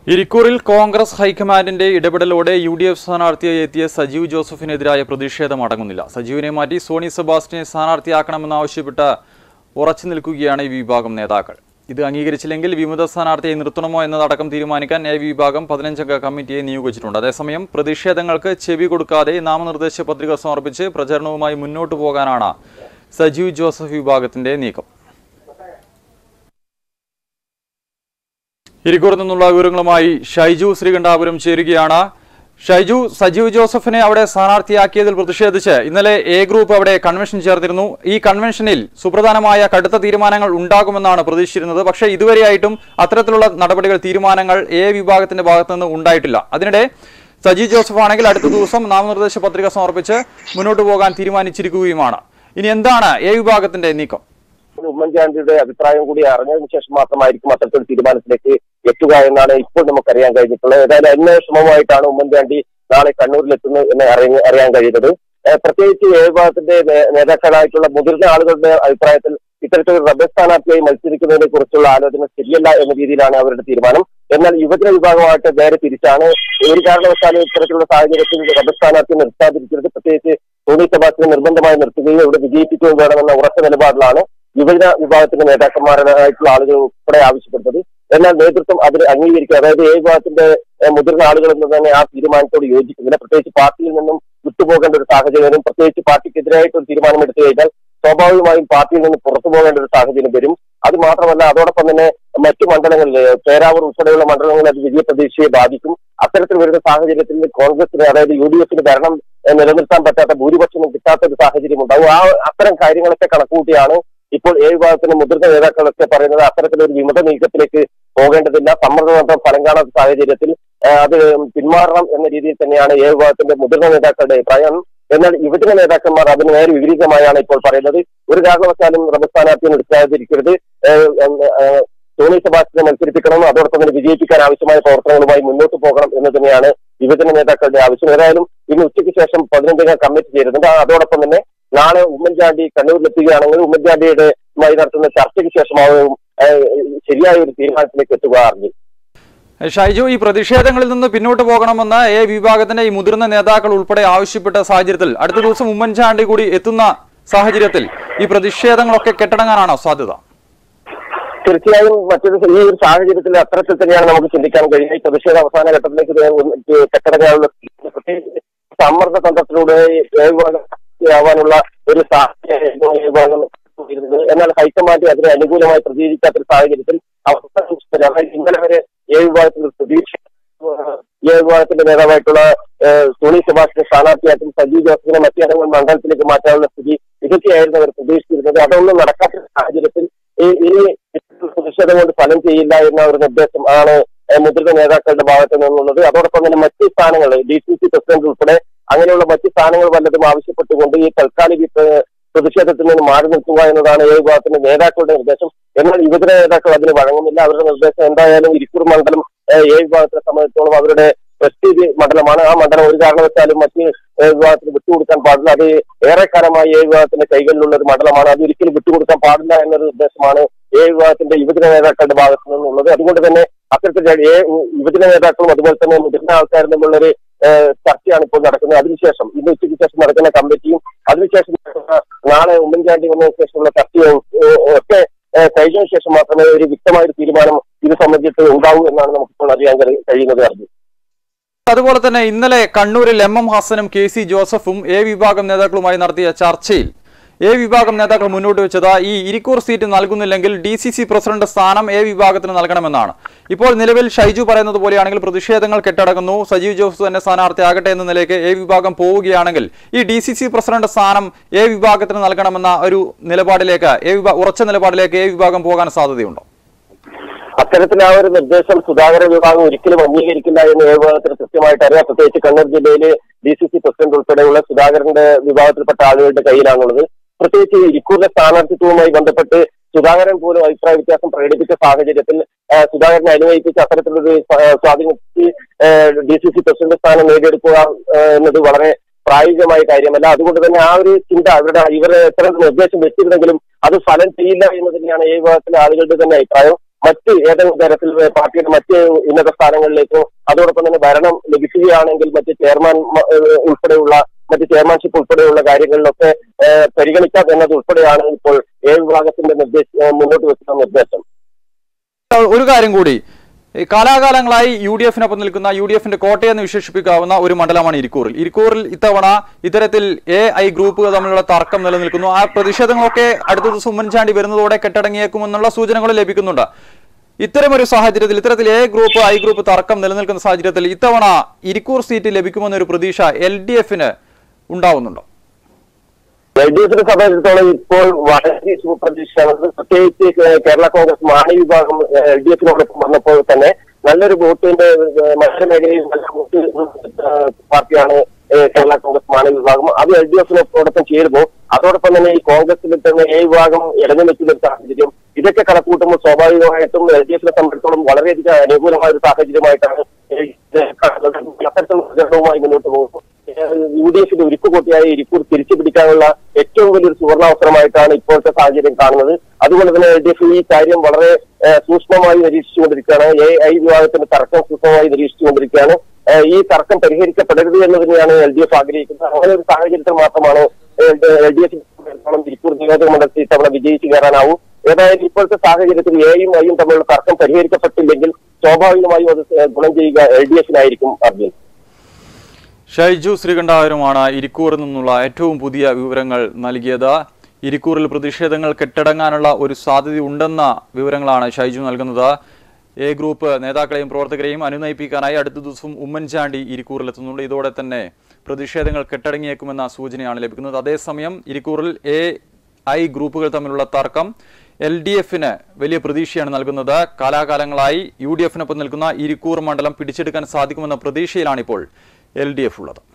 ഇരിക്കൂറിൽ കോൺഗ്രസ് ഹൈക്കമാൻഡിന്റെ ഇടപെടലോടെ U D F സ്ഥാനാർത്ഥിയായി എത്തിയ സജീവ് ജോസഫിനെതിരായ പ്രതിഷേധം അടങ്ങുന്നില്ല സജീവിനെ മാറ്റി സോണി സെബാസ്റ്റിനെ സ്ഥാനാർത്ഥിയാക്കണമെന്നാവശ്യപ്പെട്ട് ഉറച്ചു നിൽക്കുകയാണ് ഈ വിഭാഗം നേതാക്കൾ ഇത് അംഗീകരിച്ചില്ലെങ്കിൽ വിമത സ്ഥാനാർത്ഥിയെ നിർത്തണമോ എന്നതടക്കം തീരുമാനിക്കാൻ എ വിഭാഗം പതിനഞ്ചംഗ കമ്മിറ്റിയെ നിയോഗിച്ചിട്ടുണ്ട് അതേസമയം പ്രതിഷേധങ്ങൾക്ക് ചെവി കൊടുക്കാതെ നാമനിർദ്ദേശ പത്രിക സമർപ്പിച്ച് പ്രചരണവുമായി മുന്നോട്ടു പോകാനാണ് സജീവ് ജോസഫ് വിഭാഗത്തിന്റെ നീക്കം ഇരിക്കൂറിൽ നിന്നുള്ള വിവരങ്ങളുമായി ഷൈജു ശ്രീകണ്ഠാപുരം ചേരുകയാണ് ഷൈജു സജീവ് ജോസഫിനെ അവിടെ സ്ഥാനാർത്ഥിയാക്കിയതിൽ പ്രതിഷേധിച്ച് ഇന്നലെ എ ഗ്രൂപ്പ് അവിടെ കൺവെൻഷൻ ചേർത്തിരുന്നു ഈ കൺവെൻഷനിൽ സുപ്രധാനമായ കടുത്ത തീരുമാനങ്ങൾ ഉണ്ടാകുമെന്നാണ് പ്രതീക്ഷിച്ചിരുന്നത് പക്ഷേ ഇതുവരെയായിട്ടും അത്തരത്തിലുള്ള നടപടികൾ തീരുമാനങ്ങൾ എ വിഭാഗത്തിന്റെ ഭാഗത്തു നിന്ന് ഉണ്ടായിട്ടില്ല അതിനിടെ സജീവ് ജോസഫ് ആണെങ്കിൽ അടുത്ത ദിവസം നാമനിർദ്ദേശ പത്രിക സമർപ്പിച്ച് മുന്നോട്ട് പോകാൻ തീരുമാനിച്ചിരിക്കുകയുമാണ് ഇനി എന്താണ് എ വിഭാഗത്തിന്റെ നീക്കം ഉമ്മൻചാണ്ടിയുടെ അഭിപ്രായം കൂടി അറിഞ്ഞതിന് ശേഷം മാത്രമായിരിക്കും അത്തരത്തിൽ തീരുമാനത്തിലേക്ക് എത്തുക എന്നാണ് ഇപ്പോൾ നമുക്കറിയാൻ കഴിഞ്ഞിട്ടുള്ളത് ഏതായാലും അന്വേഷണവുമായിട്ടാണ് ഉമ്മൻചാണ്ടി നാളെ കണ്ണൂരിലെത്തുന്നത് എന്ന് അറിയ അറിയാൻ കഴിയുന്നത് ഏഹ് പ്രത്യേകിച്ച് ഏ വിഭാഗത്തിന്റെ നേ- നേതാക്കളായിട്ടുള്ള മുതിർന്ന ആളുകളുടെ അഭിപ്രായത്തിൽ ഇത്തരത്തിൽ റബ്ബർ സ്ഥാനാർത്ഥിയായി മത്സരിക്കുന്നതിനെ കുറിച്ചുള്ള ആലോചന ശരിയല്ല എന്ന രീതിയിലാണ് അവരുടെ തീരുമാനം എന്നാൽ യുവജന വിഭാഗമായിട്ട് നേരെ തിരിച്ചാണ് ഒരു കാരണവശാലും ഇത്തരത്തിലുള്ള സാഹചര്യത്തിൽ റബ്ബർ സ്ഥാനാർത്ഥി നിർത്താതിരിക്കരുത് പ്രത്യേകിച്ച് ടോണി സെബാസ്റ്റിനെ നിർബന്ധമായി നിർത്തുകയും ഇവിടെ വിജയിപ്പിക്കുകയും വേണമെന്ന ഉറച്ച നിലപാടിലാണ് യുവജന വിഭാഗത്തിന്റെ നേതാക്കന്മാരായിട്ടുള്ള ആളുകൾ ഉൾപ്പെടെ ആവശ്യപ്പെട്ടത് എന്നാൽ നേതൃത്വം അതിന് അംഗീകരിക്കുക അതായത് ഏ വിഭാഗത്തിന്റെ ഏഹ്, മുതിർന്ന ആളുകളൊന്നും തന്നെ ആ തീരുമാനത്തോട് യോജിക്കുന്നില്ല പ്രത്യേകിച്ച് പാർട്ടിയിൽ നിന്നും വിട്ടുപോകേണ്ട ഒരു സാഹചര്യം പ്രത്യേകിച്ച് പാർട്ടിക്കെതിരായിട്ട് ഒരു തീരുമാനം എടുത്തു കഴിഞ്ഞാൽ സ്വാഭാവികമായും പാർട്ടിയിൽ നിന്ന് പുറത്തു പോകേണ്ട ഒരു സാഹചര്യം വരും അത് മാത്രമല്ല അതോടൊപ്പം തന്നെ മറ്റു മണ്ഡലങ്ങളിൽ പേരാവൂർ ഉൾപ്പെടെയുള്ള മണ്ഡലങ്ങളിൽ അത് വിജയ പ്രതീക്ഷയെ ബാധിക്കും അത്തരത്തിൽ വരുന്ന സാഹചര്യത്തിൽ കോൺഗ്രസിന് അതായത് യു ഡി എഫിന് ഭരണം ഏഹ്, നിലനിർത്താൻ പറ്റാത്ത ഭൂരിപക്ഷം കിട്ടാത്ത ഒരു സാഹചര്യം ഉണ്ടാവും ആ അത്തരം കാര്യങ്ങളൊക്കെ കണക്കുകൂട്ടിയാണ് ഇപ്പോൾ ഏ വിഭാഗത്തിന്റെ മുതിർന്ന നേതാക്കളൊക്കെ പറയുന്നത് അത്തരത്തിലൊരു വിമത നീക്കത്തിലേക്ക് പോകേണ്ടതില്ല സമ്മർദ്ദതന്ത്രം ഫലം കാണാത്ത സാഹചര്യത്തിൽ ഏഹ്, അത് പിന്മാറണം എന്ന രീതിയിൽ തന്നെയാണ് ഏ വിഭാഗത്തിന്റെ മുതിർന്ന നേതാക്കളുടെ അഭിപ്രായം എന്നാൽ യുവജന നേതാക്കന്മാർ അതിന് നേരെ വിപരീതമായാണ് ഇപ്പോൾ പറയുന്നത് ഒരു കാരണവശാലും റബ്ബർ സ്ഥാനാർത്ഥിയെ നിർത്താതിരിക്കരുത് ഏഹ്, ഏഹ്, ടോണി സെബാസ്റ്റിനെ മത്സരിപ്പിക്കണം അതോടൊപ്പം തന്നെ വിജയിപ്പിക്കാൻ ആവശ്യമായ പ്രവർത്തനങ്ങളുമായി മുന്നോട്ട് പോകണം എന്ന് തന്നെയാണ് യുവജന നേതാക്കളുടെ ആവശ്യം ഏതായാലും ഇന്ന് ഉച്ചയ്ക്ക് ശേഷം പതിനഞ്ചംഗ കമ്മിറ്റി ചേരുന്നുണ്ട് ആ- അതോടൊപ്പം തന്നെ നാളെ ഉമ്മൻചാണ്ടി കണ്ണൂരിലെത്തുകയാണെങ്കിൽ ഉമ്മൻചാണ്ടിയുടെ മായി നടത്തുന്ന ചർച്ചയ്ക്ക് ശേഷമാവും ഏഹ്, ശരിയായ ഒരു തീരുമാനത്തിലേക്ക് എത്തുക അറിഞ്ഞു ഷൈജു ഈ പ്രതിഷേധങ്ങളിൽ നിന്ന് പിന്നോട്ട് പോകണമെന്ന് എ വിഭാഗത്തിന്റെ ഈ മുതിർന്ന നേതാക്കൾ ഉൾപ്പെടെ ആവശ്യപ്പെട്ട സാഹചര്യത്തിൽ അടുത്ത ദിവസം ഉമ്മൻചാണ്ടി കൂടി എത്തുന്ന സാഹചര്യത്തിൽ ഈ പ്രതിഷേധങ്ങളൊക്കെ കെട്ടടങ്ങാനാണോ സാധ്യത തീർച്ചയായും മറ്റൊരു ഈ ഒരു സാഹചര്യത്തിൽ അത്തരത്തിൽ തന്നെയാണ് നമുക്ക് ചിന്തിക്കാൻ കഴിയുക ഈ പ്രതിഷേധ അവസാന ഘട്ടത്തിലേക്ക് ഇത് ഒന്ന് കെട്ടടങ്ങാനുള്ള പ്രത്യേകിച്ച് സമ്മർദ്ദ തന്ത്രത്തിലൂടെ ആവാനുള്ള ഒരു സാഹചര്യം ഈ വിഭാഗം ഇരുന്നത്. എന്നാൽ ഹൈക്കമാൻഡ് അതിനെ അനുകൂലമായി പ്രതികരിക്കാത്ത ഒരു സാഹചര്യത്തിൽ അവസാന നിമിഷത്തിൽ അതായത് ഇന്നലെ വരെ ഏ വിഭാഗത്തിൽ പ്രതീക്ഷ ഏ വിഭാഗത്തിന്റെ നേതാവായിട്ടുള്ള ഏഹ്, സോണി സെബാസ്റ്റിനെ സ്ഥാനാർത്ഥിയാക്കും സജീവ് ജോസഫിനെ മറ്റേതെങ്കിലും മണ്ഡലത്തിലേക്ക് മാറ്റാനുള്ള സ്ഥിതി ഇതൊക്കെയായിരുന്നു അവർ പ്രതീക്ഷിച്ചിരുന്നത് അതൊന്നും നടക്കാത്ത സാഹചര്യത്തിൽ ഈ- ഇനി പ്രതിഷേധം കൊണ്ട് ഫലം ചെയ്യില്ല എന്ന ഒരു നിർദ്ദേശം ആണ് ഏഹ്, മുതിർന്ന നേതാക്കളുടെ ഭാഗത്ത് നിന്നുള്ളത് അതോടൊപ്പം തന്നെ മറ്റ് സ്ഥാനങ്ങൾ ഡി സി സി പ്രസിഡന്റ് ഉൾപ്പെടെ അങ്ങനെയുള്ള മറ്റ് സ്ഥാനങ്ങൾ വല്ലതും ആവശ്യപ്പെട്ടുകൊണ്ട് ഈ തൽക്കാലിക ഏഹ്, പ്രതിഷേധത്തിൽ നിന്ന് മാറി നിൽക്കുക എന്നതാണ് ഏ വിഭാഗത്തിന്റെ നേതാക്കളുടെ നിർദ്ദേശം എന്നാൽ യുവജന നേതാക്കൾ അതിന് വഴങ്ങുന്നില്ല അവരുടെ നിർദ്ദേശം എന്തായാലും ഇരിക്കൂർ മണ്ഡലം ഏഹ്, ഏ വിഭാഗത്തെ സംബന്ധിച്ചിടത്തോളം അവരുടെ പ്രസ്റ്റീജ് മണ്ഡലമാണ് ആ മണ്ഡലം ഒരു കാരണവശാലും മറ്റ് ഏഹ്, വിഭാഗത്തിന് വിട്ടുകൊടുക്കാൻ പാടില്ല അത് ഏറെക്കാലമായി ഏ വിഭാഗത്തിന്റെ കൈകളിലുള്ള ഒരു മണ്ഡലമാണ് അത് ഒരിക്കലും വിട്ടുകൊടുക്കാൻ പാടില്ല എന്നൊരു നിർദ്ദേശമാണ് ഏ വിഭാഗത്തിന്റെ യുവജന നേതാക്കളുടെ ഭാഗത്തു നിന്നുള്ളത് അതുകൊണ്ട് തന്നെ അത്തരത്തിൽ ഏ യുവജന നേതാക്കളും അതുപോലെ തന്നെ മുതിർന്ന ആൾക്കാരും തമ്മിലുള്ളൊരു ഏഹ്, ചർച്ചയാണ് ഇപ്പോൾ നടക്കുന്നത് അതിനുശേഷം ഇന്ന് ഉച്ചയ്ക്ക് ശേഷം നടക്കുന്ന കമ്മിറ്റിയും അതിനുശേഷം നടക്കുന്ന നാളെ ഉമ്മൻചാണ്ടി വന്നതിന് ശേഷമുള്ള ചർച്ചയും ഏഹ്, ഒക്കെ ഏഹ്, കഴിഞ്ഞതിന് ശേഷം മാത്രമേ ഒരു വ്യക്തമായ ഒരു തീരുമാനം ഇത് സംബന്ധിച്ച് ഉണ്ടാവൂ എന്നാണ് നമുക്കിപ്പോൾ അറിയാൻ കഴി- കഴിയുന്നത് അറിഞ്ഞു അതുപോലെ തന്നെ ഇന്നലെ കണ്ണൂരിൽ എം എം ഹസനും കെ സി ജോസഫും എ വിഭാഗം നേതാക്കളുമായി നടത്തിയ ചർച്ചയിൽ എ വിഭാഗം നേതാക്കൾ മുന്നോട്ട് വെച്ചത് ഈ ഇരിക്കൂർ സീറ്റ് നൽകുന്നില്ലെങ്കിൽ ഡി സി സി പ്രസിഡന്റ് സ്ഥാനം എ വിഭാഗത്തിന് നൽകണമെന്നാണ് ഇപ്പോൾ നിലവിൽ ഷൈജു പറയുന്നത് പോലെയാണെങ്കിൽ പ്രതിഷേധങ്ങൾ കെട്ടടങ്ങുന്നു സജീവ് ജോസഫ് തന്നെ സ്ഥാനാർത്ഥിയാകട്ടെ എന്ന നിലയ്ക്ക് എ വിഭാഗം പോവുകയാണെങ്കിൽ ഈ ഡി സി സി പ്രസിഡന്റ് സ്ഥാനം എ വിഭാഗത്തിന് നൽകണമെന്ന ഒരു നിലപാടിലേക്ക് എ വിഭാ ഉറച്ച നിലപാടിലേക്ക് എ വിഭാഗം പോകാൻ സാധ്യതയുണ്ടോ അത്തരത്തിൽ ആ ഒരു നിർദ്ദേശം സുധാകര വിഭാഗം ഒരിക്കലും അംഗീകരിക്കില്ല എന്ന് ഏ വിഭാഗത്തിന് കൃത്യമായിട്ട് അറിയാം പ്രത്യേകിച്ച് കണ്ണൂർ ജില്ലയിലെ ഡി സി സി പ്രസിഡന്റ് ഉൾപ്പെടെയുള്ള സുധാകരന്റെ വിഭാഗത്തിൽപ്പെട്ട ആളുകളുടെ കയ്യിലാണുള്ളത് പ്രത്യേകിച്ച് ഇരിക്കൂറിലെ സ്ഥാനാർത്ഥിത്വവുമായി ബന്ധപ്പെട്ട് സുധാകരൻ പോലും അഭിപ്രായ വ്യത്യാസം പ്രകടിപ്പിച്ച സാഹചര്യത്തിൽ ആ, സുധാകരനെ അനുനയിപ്പിച്ച് അത്തരത്തിലൊരു സ്വാ- സ്വാധീനിച്ച് ഡി സി സി പ്രസിഡന്റ് സ്ഥാനം നേടിയെടുക്കുക ആ, എന്നത് വളരെ പ്രായോഗികമായ കാര്യമല്ല അതുകൊണ്ട് തന്നെ ആ ഒരു ചിന്ത അവരുടെ ഇവർ എത്ര നിർദ്ദേശം വെച്ചിരുന്നെങ്കിലും അത് ഫലം ചെയ്യില്ല എന്ന് തന്നെയാണ് ഈ വിഭാഗത്തിലെ ആളുകളുടെ തന്നെ അഭിപ്രായം മറ്റ് ഏതെങ്കിലും തരത്തിൽ പാർട്ടിയുടെ മറ്റ് ഉന്നത സ്ഥാനങ്ങളിലേക്കോ അതോടൊപ്പം തന്നെ ഭരണം ലഭിക്കുകയാണെങ്കിൽ മറ്റ് ചെയർമാൻ മ- ഏഹ് ഉൾപ്പെടെയുള്ള മറ്റ് ചെയർമാൻഷിപ്പ് ഉൾപ്പെടെയുള്ള കാര്യങ്ങളിലൊക്കെ ഏഹ് പരിഗണിക്കാം എന്നത് ഉൾപ്പെടെയാണ് ഇപ്പോൾ എ വിഭാഗത്തിന്റെ നിർദ്ദേശം ഏഹ് മുന്നോട്ട് വെക്കുന്ന നിർദ്ദേശം ഒരു കാര്യം കൂടി ഈ കാലാകാലങ്ങളായി യു ഡി എഫിനൊപ്പം നിൽക്കുന്ന യു ഡി എഫിന്റെ കോട്ടയെന്ന് വിശേഷിപ്പിക്കാവുന്ന ഒരു മണ്ഡലമാണ് ഇരിക്കൂറിൽ ഇരിക്കൂറിൽ ഇത്തവണ ഇത്തരത്തിൽ എ ഐ ഗ്രൂപ്പുകൾ തമ്മിലുള്ള തർക്കം നിലനിൽക്കുന്നു ആ പ്രതിഷേധങ്ങളൊക്കെ അടുത്ത ദിവസം ഉമ്മൻചാണ്ടി വരുന്നതോടെ കെട്ടടങ്ങിയേക്കുമെന്നുള്ള സൂചനകൾ ലഭിക്കുന്നുണ്ട് ഇത്തരമൊരു സാഹചര്യത്തിൽ ഇത്തരത്തിൽ എ ഗ്രൂപ്പ് ഐ ഗ്രൂപ്പ് തർക്കം നിലനിൽക്കുന്ന സാഹചര്യത്തിൽ ഇത്തവണ ഇരിക്കൂർ സീറ്റ് ലഭിക്കുമെന്നൊരു പ്രതീക്ഷ എൽ ഡി എഫിന് ഉണ്ടാവുന്നുണ്ടോ എൽ ഡി എഫിനെ സംബന്ധിച്ചിടത്തോളം ഇപ്പോൾ വളരെ സുപ്രതീക്ഷയാണ് പ്രത്യേകിച്ച് കേ- കേരള കോൺഗ്രസ് മാണി വിഭാഗം എൽ ഡി എഫിനോടൊപ്പം വന്നപ്പോൾ തന്നെ നല്ലൊരു വോട്ടിന്റെ ഏഹ്, മത്സര മേഖലയിൽ നല്ല വോട്ട് ഏഹ്, പാർട്ടിയാണ് ഏഹ്, കേരള കോൺഗ്രസ് മാണി വിഭാഗം അത് എൽ ഡി എഫിനോടൊപ്പം ചേരുന്നു അതോടൊപ്പം തന്നെ ഈ കോൺഗ്രസിൽ തന്നെ എ വിഭാഗം ഇടഞ്ഞു നിൽക്കുന്ന ഒരു സാഹചര്യം ഇതൊക്കെ കണക്കൂട്ടുമ്പോൾ സ്വാഭാവികമായിട്ടും എൽ ഡി എഫിനെ സംബന്ധിച്ചിടത്തോളം വളരെയധികം അനുകൂലമായ ഒരു സാഹചര്യമായിട്ടാണ് ഇത് കാണുന്നത്. അത്തരത്തിലുള്ള പ്രചരണവുമായി മുന്നോട്ട് പോകുന്നു യു ഡി എഫിന്റെ ഉരുക്കുകോട്ടയായ ഇരിക്കൂർ തിരിച്ചു പിടിക്കാനുള്ള ഏറ്റവും വലിയൊരു സുവർണാവസരമായിട്ടാണ് ഇപ്പോഴത്തെ സാഹചര്യം കാണുന്നത് അതുകൊണ്ട് തന്നെ എൽ ഡി എഫ് ഈ കാര്യം വളരെ ഏഹ്, സൂക്ഷ്മമായി നിരീക്ഷിച്ചുകൊണ്ടിരിക്കുകയാണ് എ ഐ വിഭാഗത്തിന്റെ തർക്കം സൂക്ഷ്മമായി നിരീക്ഷിച്ചുകൊണ്ടിരിക്കുകയാണ് ഏഹ്, ഈ തർക്കം പരിഹരിക്കപ്പെടരുത് എന്ന് തന്നെയാണ് എൽ ഡി എഫ് ആഗ്രഹിക്കുന്നത് അങ്ങനെ ഒരു സാഹചര്യത്തിൽ മാത്രമാണ് എൽ ഡി എഫ് ഇരിക്കൂർ നിയോജക മണ്ഡലത്തിൽ ഇത്തവണ വിജയിച്ചു കയറാനാവും ഏതായാലും ഇപ്പോഴത്തെ സാഹചര്യത്തിൽ എയും ഐയും തമ്മിലുള്ള തർക്കം പരിഹരിക്കപ്പെട്ടില്ലെങ്കിൽ സ്വാഭാവികമായും അത് ഗുണം ചെയ്യുക എൽ ഡി എഫിനായിരിക്കും അർജുൻ ഷൈജു ശ്രീകണ്ഠാവരുമാണ് ഇരിക്കൂറിൽ നിന്നുള്ള ഏറ്റവും പുതിയ വിവരങ്ങൾ നൽകിയത് ഇരിക്കൂറിൽ പ്രതിഷേധങ്ങൾ കെട്ടടങ്ങാനുള്ള ഒരു സാധ്യതയുണ്ടെന്ന വിവരങ്ങളാണ് ഷൈജു നൽകുന്നത് എ ഗ്രൂപ്പ് നേതാക്കളെയും പ്രവർത്തകരെയും അനുനയിപ്പിക്കാനായി അടുത്ത ദിവസം ഉമ്മൻചാണ്ടി ഇരിക്കൂറിലെത്തുന്നുണ്ട് ഇതോടെ തന്നെ പ്രതിഷേധങ്ങൾ കെട്ടടങ്ങിയേക്കുമെന്ന സൂചനയാണ് ലഭിക്കുന്നത് അതേസമയം ഇരിക്കൂറിൽ എ ഐ ഗ്രൂപ്പുകൾ തമ്മിലുള്ള തർക്കം എൽ ഡി എഫിന് വലിയ പ്രതീക്ഷയാണ് നൽകുന്നത് കാലാകാലങ്ങളായി യു ഡി എഫിനൊപ്പം നിൽക്കുന്ന ഇരിക്കൂർ മണ്ഡലം പിടിച്ചെടുക്കാൻ സാധിക്കുമെന്ന പ്രതീക്ഷയിലാണിപ്പോൾ എൽ ഡി എഫ് ഉള്ളത്